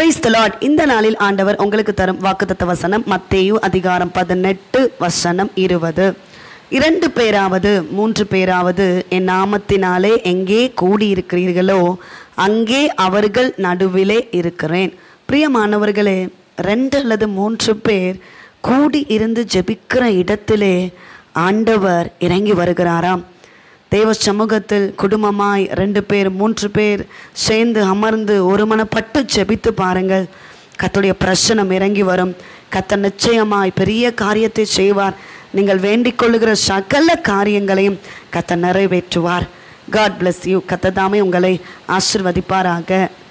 praise the Lord இந்த நாளில் ஆண்டவர் உங்களுக்கு தரும் வாக்குத்தத்த வசனம் மத்தேயு அதிகாரம் பதினெட்டு வசனம் இருபது இரண்டு பேராவது மூன்று பேராவது என் நாமத்தினாலே எங்கே கூடியிருக்கிறீர்களோ அங்கே அவர்கள் நடுவிலே இருக்கிறேன் பிரியமானவர்களே ரெண்டு அல்லது மூன்று பேர் கூடி இருந்து ஜெபிக்கிற இடத்திலே ஆண்டவர் இறங்கி வருகிறாராம் தேவ சமூகத்தில் குடும்பமாய் ரெண்டு பேர் மூன்று பேர் சேர்ந்து அமர்ந்து ஒருமனப்பட்டு ஜெபித்து பாருங்கள் கத்துடைய பிரசனம் இறங்கி வரும் கத்த நிச்சயமாய் பெரிய காரியத்தை செய்வார் நீங்கள் வேண்டிக் கொள்ளுகிற சகல காரியங்களையும் கத்த நிறைவேற்றுவார் காட் bless யூ கத்த தாமே உங்களை ஆசிர்வதிப்பாராக